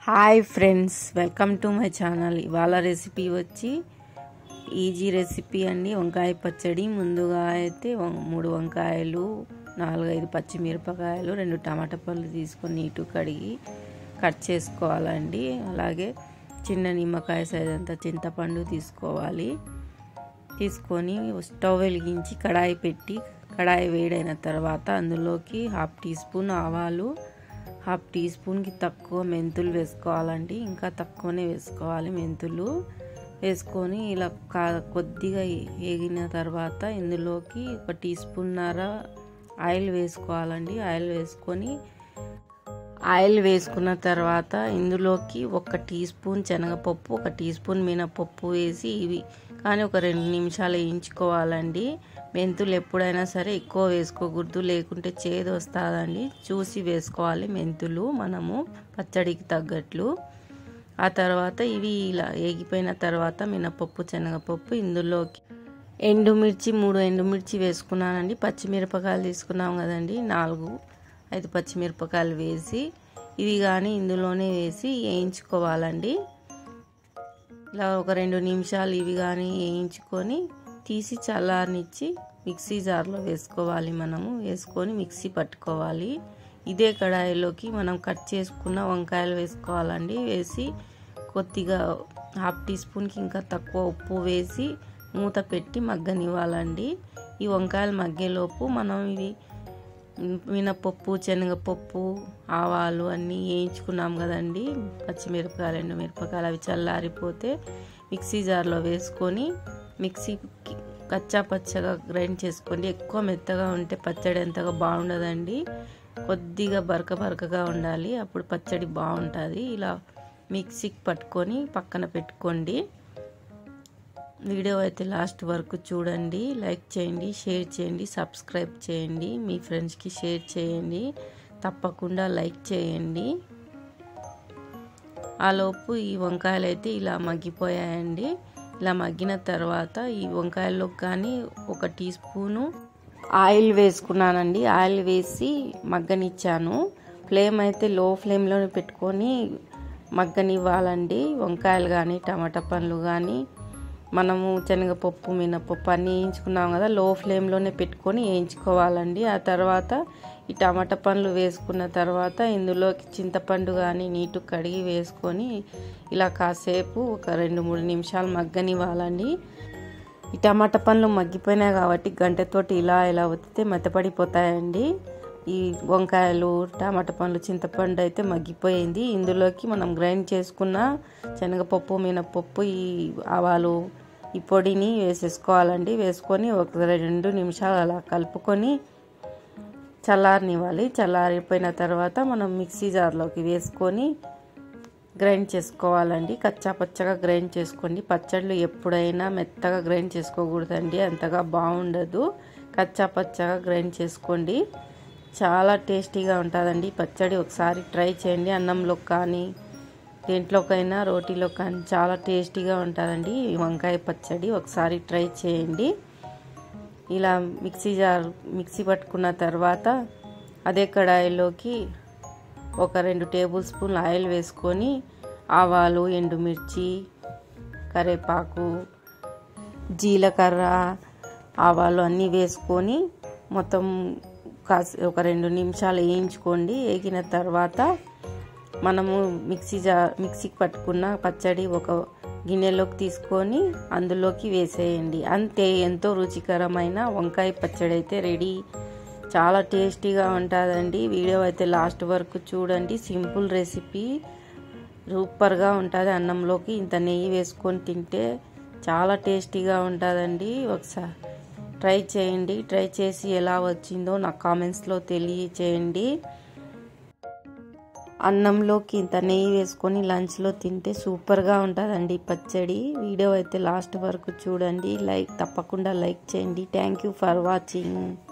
hi friends welcome to my channel ఇవాళ recipe వచ్చి easy recipe అండి వంకాయ పచ్చడి ముందుగా అయితే వం- మూడు వంకాయలు నాలుగైదు పచ్చిమిరపకాయలు రెండు టమాటా పళ్ళు తీసుకొని నీటు కడిగి కట్ చేసుకోవాలండి అలాగే చిన్న నిమ్మకాయ సైజ్ అంత చింతపండు తీసుకోవాలి తీసుకొని స్టవ్ వెలిగించి కడాయి పెట్టి కడాయి వేడైన తర్వాత అందులోకి హాఫ్ టీ స్పూన్ ఆవాలు హాఫ్ టీ స్పూన్కి తక్కువ మెంతులు వేసుకోవాలండి ఇంకా తక్కువనే వేసుకోవాలి మెంతులు వేసుకొని ఇలా కా కొద్దిగా వేగిన తర్వాత ఇందులోకి ఒక టీ స్పూన్నర ఆయిల్ వేసుకోవాలండి ఆయిల్ వేసుకొని ఆయిల్ వేసుకున్న తర్వాత ఇందులోకి ఒక టీ స్పూన్ శనగపప్పు ఒక టీ స్పూన్ మినపప్పు వేసి ఇవి కానీ ఒక రెండు నిమిషాలు వేయించుకోవాలండి మెంతులు ఎప్పుడైనా సరే ఎక్కువ వేసుకోకూడదు లేకుంటే చేదు వస్తుందండి చూసి వేసుకోవాలి మెంతులు మనము పచ్చడికి తగ్గట్లు ఆ తర్వాత ఇవి ఇలా ఏగిపోయిన తర్వాత మినపప్పు శనగపప్పు ఇందులోకి ఎండుమిర్చి మూడు ఎండుమిర్చి వేసుకున్నానండి పచ్చిమిరపకాయలు తీసుకున్నాం కదండి నాలుగు ఐదు పచ్చిమిరపకాయలు వేసి ఇవి కానీ ఇందులోనే వేసి వేయించుకోవాలండి ఇలా ఒక రెండు నిమిషాలు ఇవి కానీ వేయించుకొని తీసి చల్లారనిచ్చి మిక్సీ జార్లో వేసుకోవాలి మనము వేసుకొని మిక్సీ పట్టుకోవాలి ఇదే కడాయిలోకి మనం కట్ చేసుకున్న వంకాయలు వేసుకోవాలండి వేసి కొద్దిగా హాఫ్ టీ స్పూన్కి ఇంకా తక్కువ ఉప్పు వేసి మూత పెట్టి మగ్గనివ్వాలండి ఈ వంకాయలు మగ్గేలోపు మనం ఇవి మినపప్పు శనగపప్పు ఆవాలు అన్నీ వేయించుకున్నాం కదండి పచ్చిమిరపకాయలు ఎండు మిరపకాయలు అవి చల్లారిపోతే మిక్సీ జార్లో వేసుకొని మిక్సీకి కచ్చా పచ్చగా గ్రైండ్ చేసుకోండి ఎక్కువ మెత్తగా ఉంటే పచ్చడి అంతగా బాగుండదండి కొద్దిగా బరక బరకగా ఉండాలి అప్పుడు పచ్చడి బాగుంటుంది ఇలా మిక్సీకి పట్టుకొని పక్కన పెట్టుకోండి వీడియో అయితే లాస్ట్ వరకు చూడండి లైక్ చేయండి షేర్ చేయండి సబ్స్క్రైబ్ చేయండి మీ ఫ్రెండ్స్కి షేర్ చేయండి తప్పకుండా లైక్ చేయండి ఆలోపు ఈ వంకాయలు అయితే ఇలా మగ్గిపోయాయండి ఇలా మగ్గిన తర్వాత ఈ వంకాయల్లో కానీ ఒక టీ స్పూను ఆయిల్ వేసుకున్నానండి ఆయిల్ వేసి మగ్గనిచ్చాను ఫ్లేమ్ అయితే లో ఫ్లేమ్లోనే పెట్టుకొని మగ్గనివ్వాలండి వంకాయలు కానీ టమాటా పండ్లు కానీ మనము శనగపప్పు మినపప్పు అన్నీ వేయించుకున్నాం కదా లో ఫ్లేమ్లోనే పెట్టుకొని వేయించుకోవాలండి ఆ తర్వాత ఈ టమాటా పండ్లు వేసుకున్న తర్వాత ఇందులోకి చింతపండు కానీ నీటు కడిగి వేసుకొని ఇలా కాసేపు ఒక రెండు మూడు నిమిషాలు మగ్గనివ్వాలండి ఈ టమాటా పండ్లు మగ్గిపోయినాయి కాబట్టి గంటతోటి ఇలా ఇలా ఒత్తితే మెత్తపడిపోతాయండి ఈ వంకాయలు టమాటా పండ్లు చింతపండు అయితే మగ్గిపోయింది ఇందులోకి మనం గ్రైండ్ చేసుకున్న శనగపప్పు మినపప్పు ఈ ఆవాలు ఈ పొడిని వేసేసుకోవాలండి వేసుకొని ఒక రెండు నిమిషాలు అలా కలుపుకొని చల్లారనివ్వాలి చల్లారిపోయిన తర్వాత మనం మిక్సీ జార్లోకి వేసుకొని గ్రైండ్ చేసుకోవాలండి కచ్చా పచ్చగా గ్రైండ్ చేసుకోండి పచ్చళ్ళు ఎప్పుడైనా మెత్తగా గ్రైండ్ చేసుకోకూడదండి అంతగా బాగుండదు కచ్చా పచ్చగా గ్రైండ్ చేసుకోండి చాలా టేస్టీగా ఉంటుందండి పచ్చడి ఒకసారి ట్రై చేయండి అన్నంలో కానీ దేంట్లోకైనా రోటీలో కానీ చాలా టేస్టీగా ఉంటుందండి ఈ వంకాయ పచ్చడి ఒకసారి ట్రై చేయండి ఇలా మిక్సీ జార్ మిక్సీ పట్టుకున్న తర్వాత అదే కడాయిలోకి ఒక రెండు టేబుల్ స్పూన్లు ఆయిల్ వేసుకొని ఆవాలు ఎండుమిర్చి కరివేపాకు జీలకర్ర ఆవాలు అన్నీ వేసుకొని మొత్తం కాసి ఒక రెండు నిమిషాలు వేయించుకోండి వేగిన తర్వాత మనము మిక్సీ జా మిక్సీకి పట్టుకున్న పచ్చడి ఒక గిన్నెలోకి తీసుకొని అందులోకి వేసేయండి అంతే ఎంతో రుచికరమైన వంకాయ పచ్చడి అయితే రెడీ చాలా టేస్టీగా ఉంటుందండి వీడియో అయితే లాస్ట్ వరకు చూడండి సింపుల్ రెసిపీ సూపర్గా ఉంటుంది అన్నంలోకి ఇంత నెయ్యి వేసుకొని తింటే చాలా టేస్టీగా ఉంటుందండి ఒకసారి ట్రై చేయండి ట్రై చేసి ఎలా వచ్చిందో నాకు కామెంట్స్లో తెలియచేయండి అన్నంలోకి ఇంత నెయ్యి వేసుకొని లంచ్లో తింటే సూపర్గా ఉంటుందండి పచ్చడి వీడియో అయితే లాస్ట్ వరకు చూడండి లైక్ తప్పకుండా లైక్ చేయండి థ్యాంక్ యూ ఫర్ వాచింగ్